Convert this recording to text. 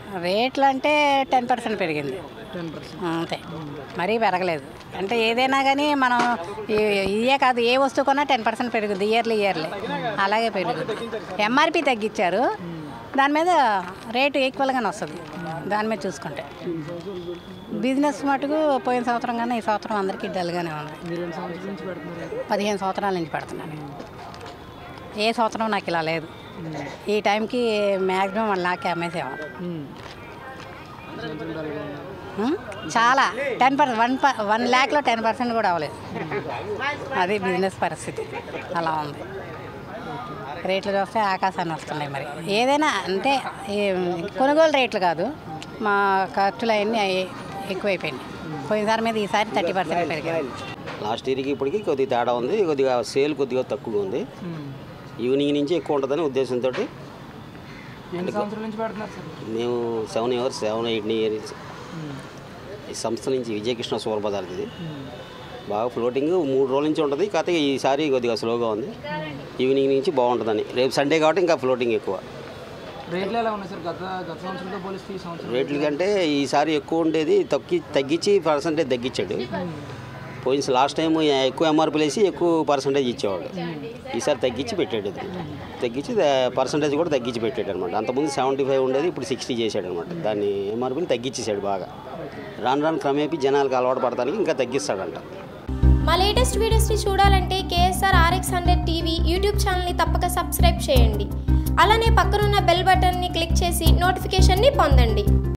రేట్లు అంటే ten percent పెరిగింది టెన్ పర్సెంట్ అంతే మరీ పెరగలేదు అంటే ఏదైనా కానీ మనం ఈ- ఇయే కాదు ఏ వస్తువు కొన్నా టెన్ పర్సెంట్ పెరుగుద్ది ఇయర్లీ ఇయర్లీ అలాగే పెరుగుద్ది ఎంఆర్పి తగ్గించారు దాని మీద రేటు ఈక్వల్గానే వస్తుంది దాని మీద చూసుకుంటే బిజినెస్ మటుకు పోయిన సంవత్సరం కన్నా ఈ సంవత్సరం అందరికీ డల్గానే ఉంది మీరు ఎన్ని సంవత్సరాల నుంచి పెడుతున్నారు పదిహేను సంవత్సరాల నుంచి పెడుతున్నాను ఏ సంవత్సరం నాకు ఇలా లేదు ఈ టైంకి మ్యాక్సిమం వన్ లాక్ అమ్మేసేవాళ్ళు ఉమ్. ఈ సంవత్సరం డల్గా ఉంది. ఉం? చాలా టెన్ పర్సెంట్ వన్ ప వన్ ల్యాక్లో టెన్ పర్సెంట్ కూడా అవ్వలేదు అది బిజినెస్ పరిస్థితి అలా ఉంది రేట్లు చూస్తే ఆకాశాన్ని వస్తున్నాయి మరి ఏదైనా అంటే ఈ కొనుగోలు రేట్లు కాదు మా ఖర్చులు అవన్నీ ఎక్కువైపోయినాయి పోయినసారి మీద ఈసారి థర్టీ పర్సెంట్ పెరిగాయి లాస్ట్ ఇయర్కి ఇప్పటికి కొద్దిగా తేడా ఉంది కొద్దిగా సేల్ కొద్దిగా తక్కువగా ఉంది ఉమ్. ఈవినింగ్ నుంచి ఎక్కువ ఉంటుందని ఉద్దేశంతో ఎన్ని సంవత్సరాల నుంచి పెడుతున్నారు సార్ మేము seven years seven eight years ఉమ్. ఈ సంస్థ నుంచి విజయకృష్ణ సూపర్ బజార్ ఇది ఉమ్. బాగా ఫ్లోటింగ్ మూడు రోజుల నుంచి ఉంటుంది కాకపోతే ఈసారి కొద్దిగా స్లోగా ఉంది ఈవినింగ్ నుంచి బాగుంటుందని రేపు సండే కాబట్టి ఇంకా ఫ్లోటింగ్ ఎక్కువ రేట్లు ఎలా ఉన్నాయి సార్ గత గత సంవత్సరంతో పోలిస్తే ఈ సంవత్సరం రేట్ల కంటే ఈసారి ఎక్కువ ఉండేది తగ్గి తగ్గించి పర్సంటేజ్ తగ్గించాడు పోయిన లాస్ట్ టైం ఎక్కువ ఎంఆర్పీలు వేసి ఎక్కువ పర్సంటేజ్ ఇచ్చేవాడు ఈసారి తగ్గించి పెట్టాడు ఇది తగ్గించి పర్సంటేజ్ కూడా తగ్గించి పెట్టాడు అనమాట అంతకుముందు సెవెంటీ ఫైవ్ ఉండేది ఇప్పుడు సిక్స్టీ చేశాడు అనమాట దాన్ని ఎంఆర్పీని తగ్గించేసాడు బాగా రాను రాను క్రమేపీ జనాలకు అలవాటు పడటానికి ఇంకా తగ్గిస్తాడంట మా లేటెస్ట్ వీడియోస్ని చూడాలంటే KSR RX hundred TV YouTube ఛానల్ని తప్పక సబ్స్క్రైబ్ చేయండి అలానే పక్కనున్న బెల్ బటన్ని క్లిక్ చేసి నోటిఫికేషన్ని పొందండి